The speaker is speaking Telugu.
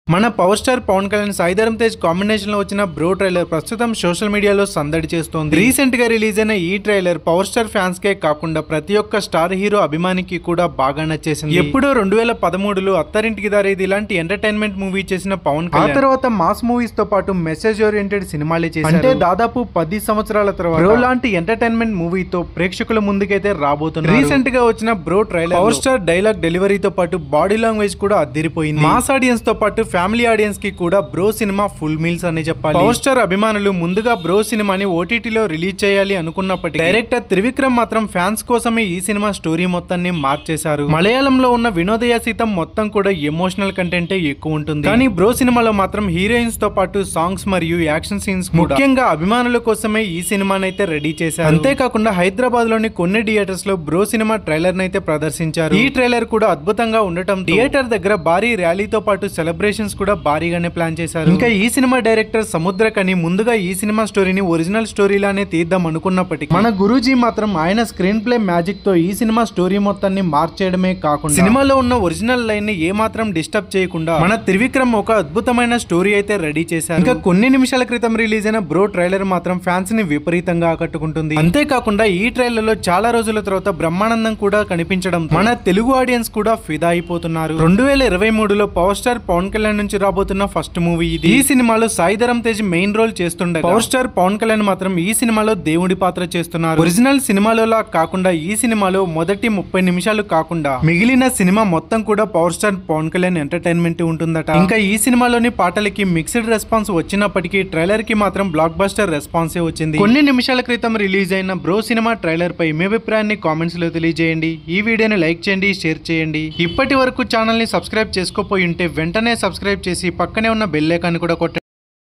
మన power star Pawan Kalyan Sai Dharam Tej combination లో వచ్చిన బ్రో ట్రైలర్ ప్రస్తుతం సోషల్ మీడియాలో సందడి చేస్తోంది రీసెంట్ గా రిలీజ్ అయిన ఈ ట్రైలర్ పవర్ స్టార్ ఫ్యాన్స్ కే కాకుండా ప్రతి ఒక్క స్టార్ హీరో అభిమానికి కూడా బాగా నచ్చేసింది ఎప్పుడో రెండు వేల పదమూడులో అత్తారింటికి దారేది ఇలాంటి ఎంటర్టైన్మెంట్ మూవీ చేసిన పవన్ కళ్యాణ్ ఆ తర్వాత మాస్ మూవీస్ తో పాటు మెసేజ్ ఓరియంటెడ్ సినిమాలే చేశారు అంటే దాదాపు పది సంవత్సరాల తర్వాత బ్రో లాంటి ఎంటర్టైన్మెంట్ మూవీతో ప్రేక్షకుల ముందుకైతే రాబోతుంది రీసెంట్ గా వచ్చిన Bro trailer power star dialogue డెలివరీతో పాటు బాడీ లాంగ్వేజ్ కూడా అదిరిపోయింది మాస్ ఆడియన్స్ తో పాటు ఫ్యామిలీ ఆడియన్స్ కి కూడా బ్రో సినిమా ఫుల్ మీల్స్ అని చెప్పాలి పవర్ స్టార్ అభిమానులు ముందుగా బ్రో సినిమాని ఓటీటీలో రిలీజ్ చేయాలి అనుకున్నప్పటికీ డైరెక్టర్ త్రివిక్రమ్ మాత్రం ఫ్యాన్స్ కోసమే ఈ సినిమా స్టోరీ మొత్తాన్ని మార్చేశారు మలయాళంలో ఉన్న వినోదయ సీతం మొత్తం కూడా ఎమోషనల్ కంటెంటే ఎక్కువ ఉంటుంది కానీ బ్రో సినిమాలో మాత్రం హీరోయిన్స్ తో పాటు సాంగ్స్ మరియు యాక్షన్ సీన్స్ ముఖ్యంగా అభిమానుల కోసమే ఈ సినిమానైతే రెడీ చేశారు అంతేకాకుండా హైదరాబాద్ లోని కొన్ని థియేటర్స్ లో బ్రో సినిమా ట్రైలర్ నైతే ప్రదర్శించారు ఈ ట్రైలర్ కూడా అద్భుతంగా ఉండటం థియేటర్ దగ్గర భారీ ర్యాలీతో పాటు సెలబ్రేషన్స్ కూడా భారీగానే ప్లాన్ చేశారు ఇంకా ఈ సినిమా డైరెక్టర్ సముద్రకని ముందుగా ఈ సినిమా స్టోరీని ఒరిజినల్ స్టోరీ లానే తీద్దాం అనుకున్నప్పటికీ మన గురూజీ మాత్రం ఆయన స్క్రీన్ ప్లే మ్యాజిక్ తో ఈ సినిమా స్టోరీ మొత్తాన్ని మార్చేయడమే కాకుండా సినిమాలో ఉన్న ఒరిజినల్ లైన్ ని ఏ మాత్రం డిస్టర్బ్ చేయకుండా మన త్రివిక్రమ్ ఒక అద్భుతమైన స్టోరీ అయితే రెడీ చేశారు ఇంకా కొన్ని నిమిషాల క్రితం రిలీజ్ అయిన బ్రో ట్రైలర్ మాత్రం ఫ్యాన్స్ ని విపరీతంగా ఆకట్టుకుంటుంది అంతేకాకుండా ఈ ట్రైలర్ లో చాలా రోజుల తర్వాత బ్రహ్మానందం కూడా కనిపించడం మన తెలుగు ఆడియన్స్ కూడా ఫిదా అయిపోతున్నారు రెండు వేల ఇరవై మూడులో పవర్ స్టార్ పవన్ కళ్యాణ్ నుంచి రాబోతున్న ఫస్ట్ మూవీ ఇది ఈ సినిమాలో సాయిధరం తేజ్ మెయిన్ రోల్ చేస్తుండే పవర్ స్టార్ పవన్ కళ్యాణ్ మాత్రం ఈ సినిమాలో దేవుడి పాత్ర చేస్తున్నారు ఒరిజినల్ సినిమాలోలా కాకుండా ఈ సినిమాలో మొదటి ముప్పై నిమిషాలు కాకుండా మిగిలిన సినిమా మొత్తం కూడా power star Pawan Kalyan entertainment ఉంటుందట ఇంకా ఈ సినిమాలోని పాటలకి మిక్స్డ్ రెస్పాన్స్ వచ్చినప్పటికీ ట్రైలర్ కి మాత్రం బ్లాక్ బస్టర్ రెస్పాన్సే వచ్చింది కొన్ని నిమిషాల క్రితం రిలీజ్ అయిన బ్రో సినిమా ట్రైలర్ పై మీ అభిప్రాయాన్ని కామెంట్స్ లో తెలియజేయండి ఈ వీడియోని లైక్ చేయండి షేర్ చేయండి ఇప్పటి వరకు ఛానల్ ని సబ్స్క్రైబ్ చేసుకోపోయి ఉంటే వెంటనే సబ్స్క్రైబ్ చేసి పక్కనే ఉన్న బెల్ ఐకాన్ కూడా కొట్టండి